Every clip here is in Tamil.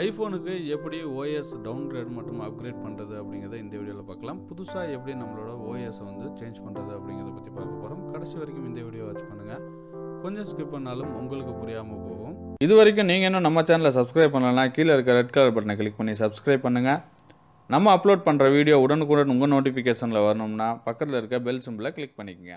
ஐஃபோனுக்கு எப்படி ஓஎஸ் டவுன்கிரேட் மற்றும் அப்கிரேட் பண்ணுறது அப்படிங்கிறத இந்த வீடியோவில் பார்க்கலாம் புதுசாக எப்படி நம்மளோட ஓஎஸை வந்து சேஞ்ச் பண்ணுறது அப்படிங்கிறத பற்றி பார்க்க போகிறோம் கடைசி வரைக்கும் இந்த வீடியோ வாட்ச் பண்ணுங்கள் கொஞ்சம் ஸ்கிப் பண்ணாலும் உங்களுக்கு புரியாமல் போகும் இது வரைக்கும் நீங்கள் இன்னும் நம்ம சேனலை சப்ஸ்கிரைப் பண்ணலன்னா கீழே இருக்க ரெட் கலர் பட்டனை கிளிக் பண்ணி சப்ஸ்கிரைப் பண்ணுங்கள் நம்ம அப்லோட் பண்ணுற வீடியோ உடனுக்குடன் உங்கள் நோட்டிஃபிகேஷனில் வரணும்னா பக்கத்தில் இருக்க பெல் சிம்பிளை கிளிக் பண்ணிக்கங்க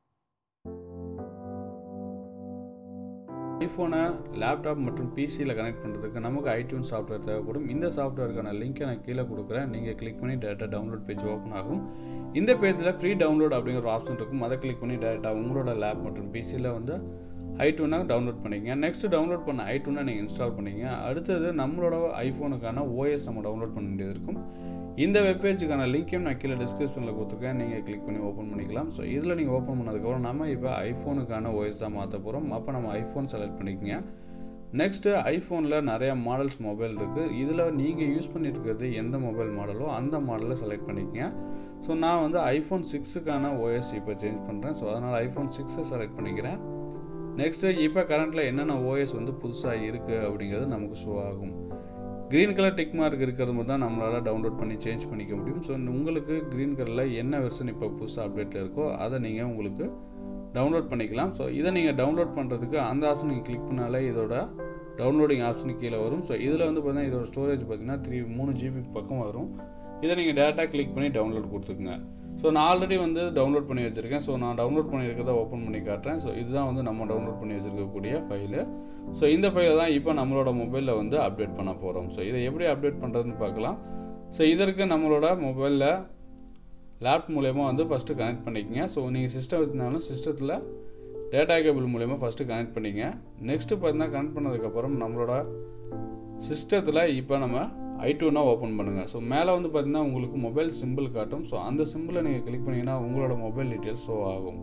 ஐஃபோனை லேப்டாப் மற்றும் பிசியில் கனெக்ட் பண்ணுறதுக்கு நமக்கு ஐடியூன் சாஃப்ட்வேர் தேவைப்படும் இந்த சாஃப்ட்வேருக்கான லிங்க்கை நான் கீழே கொடுக்குறேன் நீங்கள் கிளிக் பண்ணி டேரெக்டாக டவுன்லோட் பேஜ் ஓப்பன் ஆகும் இந்த பேஜில் ஃப்ரீ டவுன்லோட் அப்படிங்கிற ஒரு ஆப்ஷன் இருக்கும் அதை கிளிக் பண்ணி டேரெக்டாக உங்களோட லேப் மற்றும் பிசியில் வந்து ஐடூனை டவுன்லோட் பண்ணிக்கங்க நெக்ஸ்ட் டவுன்லோட் பண்ண ஐடூனை நீங்கள் இன்ஸ்டால் பண்ணிங்க அடுத்தது நம்மளோட ஐஃபோனுக்கான ஓஎஸ் நம்ம டவுன்லோட் பண்ண வேண்டியது இருக்கும் இந்த வெப்பேஜுக்கான லிங்க்கையும் நான் கீழே டிஸ்கிரிப்ஷனில் கொடுத்துருக்கேன் நீங்கள் கிளிக் பண்ணி ஓப்பன் பண்ணிக்கலாம் ஸோ இதில் நீங்கள் ஓப்பன் பண்ணதுக்கப்புறம் நம்ம இப்போ ஐஃபோனுக்கான ஓஎஸ் தான் மாற்ற போகிறோம் அப்போ நம்ம ஐஃபோன் செலக்ட் பண்ணிக்கங்க நெக்ஸ்ட்டு ஐஃபோனில் நிறையா மாடல்ஸ் மொபைல் இருக்குது இதில் நீங்கள் யூஸ் பண்ணிட்டு இருக்கிறது எந்த மொபைல் மாடலோ அந்த மாடலை செலக்ட் பண்ணிக்கங்க ஸோ நான் வந்து ஐஃபோன் சிக்ஸுக்கான ஓஎஸ் இப்போ சேஞ்ச் பண்ணுறேன் ஸோ அதனால் ஐஃபோன் சிக்ஸை செலக்ட் பண்ணிக்கிறேன் நெக்ஸ்ட்டு இப்போ கரண்ட்டில் என்னென்ன ஓஎஸ் வந்து புதுசாக இருக்குது அப்படிங்கிறது நமக்கு ஷோ ஆகும் க்ரீன் கலர் டிக் மார்க் இருக்கிறது மட்டும் தான் நம்மளால் டவுன்லோட் பண்ணி சேஞ்ச் பண்ணிக்க முடியும் ஸோ உங்களுக்கு க்ரீன் கலரில் என்ன வெர்ஷன் இப்போ புதுசாக அப்டேட்டில் இருக்கோ அதை நீங்கள் உங்களுக்கு டவுன்லோட் பண்ணிக்கலாம் ஸோ இதை நீங்கள் டவுன்லோட் பண்ணுறதுக்கு அந்த ஆப்ஷன் நீங்கள் கிளிக் பண்ணாலே இதோட டவுன்லோடிங் ஆப்ஷன் கீழே வரும் ஸோ இதில் வந்து பார்த்தீங்கன்னா இதோட ஸ்டோரேஜ் பார்த்தீங்கன்னா த்ரீ மூணு ஜிபி பக்கம் வரும் இதை நீங்கள் டேரெக்டாக கிளிக் பண்ணி டவுன்லோட் கொடுத்துக்குங்க ஸோ நான் ஆல்ரெடி வந்து டவுன்லோட் பண்ணி வச்சுருக்கேன் ஸோ நான் டவுன்லோட் பண்ணியிருக்கிறத ஓப்பன் பண்ணி காட்டுறேன் ஸோ இதுதான் வந்து நம்ம டவுன்லோட் பண்ணி வச்சுருக்கக்கூடிய ஃபைலு ஸோ இந்த ஃபைலை தான் இப்போ நம்மளோட மொபைலில் வந்து அப்டேட் பண்ண போகிறோம் ஸோ இதை எப்படி அப்டேட் பண்ணுறதுன்னு பார்க்கலாம் ஸோ இதற்கு நம்மளோட மொபைலில் லேப் மூலயமா வந்து ஃபஸ்ட்டு கனெக்ட் பண்ணிக்கங்க ஸோ நீங்கள் சிஸ்டம் வச்சுருந்தாலும் சிஸ்டத்தில் டேட்டா கேபிள் மூலயமா ஃபஸ்ட்டு கனெக்ட் பண்ணிங்க நெக்ஸ்ட்டு பார்த்தீங்கன்னா கனெக்ட் பண்ணதுக்கப்புறம் நம்மளோட சிஸ்டத்தில் இப்போ நம்ம ஐடூனா ஓப்பன் பண்ணுங்கள் ஸோ மேலே வந்து பார்த்தீங்கன்னா உங்களுக்கு மொபைல் சிம்பிள் காட்டும் ஸோ அந்த சிம்பிளை நீங்கள் கிளிக் பண்ணிங்கன்னா உங்களோட மொபைல் டீட்டெயில்ஸ் ஷோ ஆகும்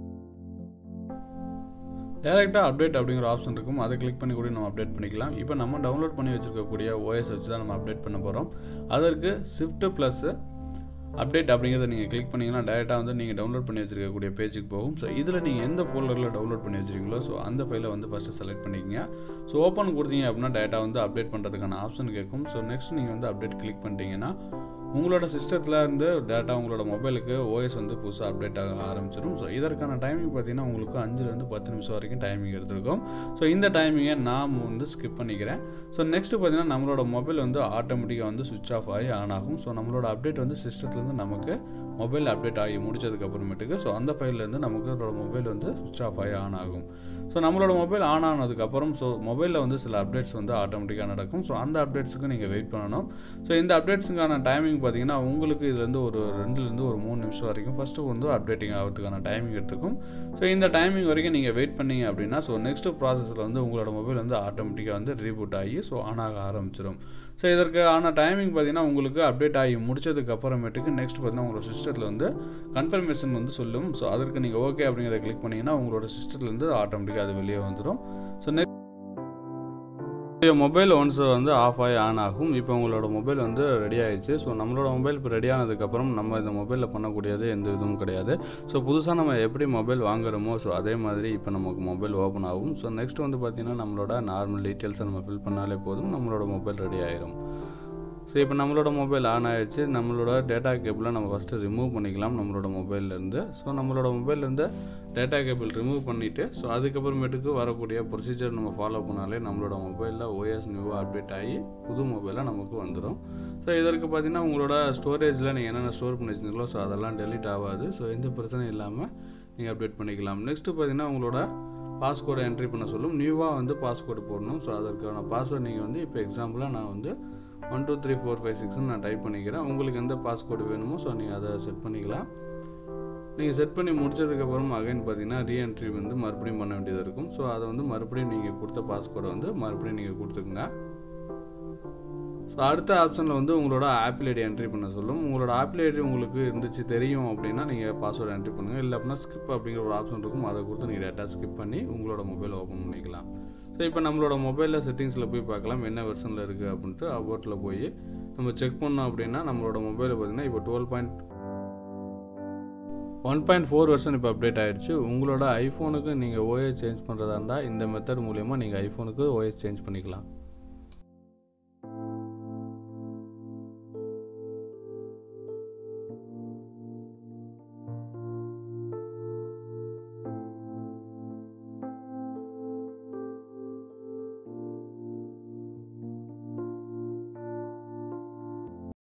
டேரெக்டாக அப்டேட் அப்படிங்கிற ஆப்ஷன் இருக்கும் அதை கிளிக் பண்ணி கூட நம்ம அப்டேட் பண்ணிக்கலாம் இப்போ நம்ம டவுன்லோட் பண்ணி வச்சுருக்கக்கூடிய ஓஎஸ் வச்சு தான் நம்ம அப்டேட் பண்ண போகிறோம் அதற்கு ஷிஃப்ட்டு ப்ளஸ்ஸு அப்டேட் அப்படிங்கிறத நீங்கள் கிளிக் பண்ணிங்கன்னா டேரெக்டாக வந்து நீங்கள் டவுன்லோட் பண்ணி வச்சிருக்கக்கூடிய பேஜுக்கு போகும் ஸோ இதில் நீங்கள் எந்த ஃபோல்டரில் டவுன்லோட் பண்ணி வச்சிருக்கீங்களோ ஸோ அந்த ஃபைலை வந்து ஃபஸ்ட்டு செலக்ட் பண்ணிக்கங்க ஸோ ஓப்பன் கொடுத்தீங்க அப்படின்னா டேட்டா வந்து அப்டேட் பண்ணுறதுக்கான ஆப்ஷன் கேட்கும் ஸோ நெக்ஸ்ட் நீங்கள் வந்து அப்டேட் கிளிக் பண்ணிட்டீங்கன்னா உங்களோட சிஸ்டத்தில் இருந்து டேட்டா உங்களோட மொபைலுக்கு ஓஎஸ் வந்து புதுசாக அப்டேட் ஆக ஆரம்பிச்சிடும் ஸோ இதற்கான டைமிங் பார்த்தீங்கன்னா உங்களுக்கு அஞ்சுலேருந்து பத்து நிமிஷம் வரைக்கும் டைமிங் எடுத்துருக்கும் ஸோ இந்த டைமிங்கை நான் வந்து ஸ்கிப் பண்ணிக்கிறேன் ஸோ நெக்ஸ்ட்டு பார்த்தீங்கன்னா நம்மளோட மொபைல் வந்து ஆட்டோமேட்டிக்காக வந்து சுவிச் ஆஃப் ஆகி ஆன் ஆகும் ஸோ நம்மளோட அப்டேட் வந்து சிஸ்டத்துலேருந்து நமக்கு மொபைல் அப்டேட் ஆகி முடிச்சதுக்கப்புறமேட்டுக்கு ஸோ அந்த ஃபைல்லேருந்து நமக்கு அதோட மொபைல் வந்து சுவிச் ஆஃப் ஆகி ஆன் ஆகும் ஸோ நம்மளோட மொபைல் ஆன் ஆனதுக்கப்புறம் ஸோ மொபைலில் வந்து சில அப்டேட்ஸ் வந்து ஆட்டோமேட்டிக்காக நடக்கும் ஸோ அந்த அப்டேட்ஸுக்கு நீங்கள் வெயிட் பண்ணணும் ஸோ இந்த அப்டேட்ஸுக்கான டைமிங் பார்த்தீங்கன்னா உங்களுக்கு இதுலேருந்து ஒரு ரெண்டுலேருந்து ஒரு மூணு நிமிஷம் வரைக்கும் ஃபஸ்ட்டு வந்து அப்டேட்டிங் ஆகிறதுக்கான டைமிங் எடுத்துக்கும் ஸோ இந்த டைமிங் வரைக்கும் நீங்கள் வெயிட் பண்ணீங்க அப்படின்னா ஸோ நெக்ஸ்ட் ப்ராசஸில் வந்து உங்களோட மொபைல் வந்து ஆட்டோமேட்டிக்காக வந்து ரீபூட் ஆகி ஸோ ஆன் ஆக ஆரம்பிச்சிடும் ஸோ இதற்கு ஆன டைமிங் பார்த்தீங்கன்னா உங்களுக்கு அப்டேட் ஆகி முடிச்சதுக்கு அப்புறமேட்டுக்கு நெக்ஸ்ட் பார்த்தீங்கன்னா உங்களோட சிஸ்டத்தில் வந்து கன்ஃபர்மேஷன் வந்து சொல்லும் ஸோ அதற்கு நீங்கள் ஓகே அப்படிங்கிறத கிளிக் பண்ணிங்கன்னா உங்களோட சிஸ்டத்துலேருந்து ஆட்டோமேட்டிக்காக அது வெளியே வந்துடும் ஸோ நெக்ஸ்ட் மொபைல் ஒன்ஸ் வந்து ஆஃப் ஆகி ஆன் ஆகும் இப்போ உங்களோட மொபைல் வந்து ரெடி ஆயிடுச்சு ஸோ நம்மளோட மொபைல் இப்போ ரெடி ஆனதுக்கப்புறம் நம்ம இந்த மொபைலில் பண்ணக்கூடியது எந்த இதுவும் கிடையாது ஸோ புதுசாக நம்ம எப்படி மொபைல் வாங்குறோமோ ஸோ அதே மாதிரி இப்போ நமக்கு மொபைல் ஓப்பன் ஆகும் ஸோ நெக்ஸ்ட் வந்து பார்த்திங்கன்னா நம்மளோட நார்மல் டீட்டெயில்ஸை நம்ம ஃபில் பண்ணாலே போதும் நம்மளோட மொபைல் ரெடி ஆயிரும் ஸோ இப்போ நம்மளோட மொபைல் ஆன் ஆகிடுச்சு நம்மளோட டேட்டா கேபிளை நம்ம ஃபஸ்ட்டு ரிமூவ் பண்ணிக்கலாம் நம்மளோட மொபைல்லேருந்து ஸோ நம்மளோட மொபைல்லேருந்து டேட்டா கேபிள் ரிமூவ் பண்ணிவிட்டு ஸோ அதுக்கப்புறமேட்டுக்கு வரக்கூடிய ப்ரொசீஜர் நம்ம ஃபாலோ பண்ணாலே நம்மளோட மொபைலில் ஓஎஸ் நியூவாக அப்டேட் ஆகி புது மொபைலாக நமக்கு வந்துடும் ஸோ இதற்கு பார்த்தீங்கன்னா உங்களோட ஸ்டோரேஜில் நீங்கள் என்னென்ன ஸ்டோர் பண்ணி வச்சிருந்தீங்களோ ஸோ அதெல்லாம் டெலிட் ஆகாது ஸோ எந்த பிரச்சனையும் இல்லாமல் நீங்கள் அப்டேட் பண்ணிக்கலாம் நெக்ஸ்ட்டு பார்த்தீங்கன்னா உங்களோட பாஸ்வேர்டை என்ட்ரி பண்ண சொல்லும் நியூவாக வந்து பாஸ்வேர்டு போடணும் ஸோ அதற்கான பாஸ்வேர்டு நீங்கள் வந்து இப்போ எக்ஸாம்பிளாக நான் வந்து one two three four five சிக்ஸ்னு நான் டைப் பண்ணிக்கிறேன் உங்களுக்கு எந்த பாஸ்வேர்டு வேணுமோ ஸோ நீங்கள் அதை செட் பண்ணிக்கலாம் நீங்கள் செட் பண்ணி முடிச்சதுக்கப்புறம் அகைன் பார்த்தீங்கன்னா ரீஎன்ட்ரி வந்து மறுபடியும் பண்ண வேண்டியது இருக்கும் ஸோ அதை வந்து மறுபடியும் நீங்கள் கொடுத்த பாஸ்வேர்டை வந்து மறுபடியும் நீங்கள் கொடுத்துக்குங்க ஸோ அடுத்த ஆப்ஷனில் வந்து உங்களோட ஆப்பிள் ஐடி என்ட்ரி பண்ண சொல்லும் உங்களோட ஆப்பிள் ஐடி உங்களுக்கு இருந்துச்சு தெரியும் அப்படின்னா நீங்கள் பாஸ்வேர்டு என்ட்ரி பண்ணுங்கள் இல்லை அப்படின்னா ஸ்கிப் அப்படிங்கிற ஒரு ஆப்ஷன் இருக்கும் அதை கொடுத்து நீங்கள் டேட்டா ஸ்கிப் பண்ணி உங்களோட மொபைல் ஓப்பன் பண்ணிக்கலாம் ஸோ இப்போ நம்மளோட மொபைலில் செட்டிங்ஸில் போய் பார்க்கலாம் என்ன வெர்ஷனில் இருக்குது அப்படின்ட்டு அபோட்டில் போய் நம்ம செக் பண்ணோம் அப்படின்னா நம்மளோட மொபைலில் பார்த்தீங்கன்னா இப்போ twelve point one point four version இப்போ அப்டேட் ஆகிடுச்சு உங்களோட ஐஃபோனுக்கு நீங்கள் ஓஎஸ் சேஞ்ச் பண்ணுறதா இருந்தால் இந்த மெத்தட் மூலயமா நீங்கள் ஐஃபோனுக்கு ஓஎஸ் சேஞ்ச் பண்ணிக்கலாம்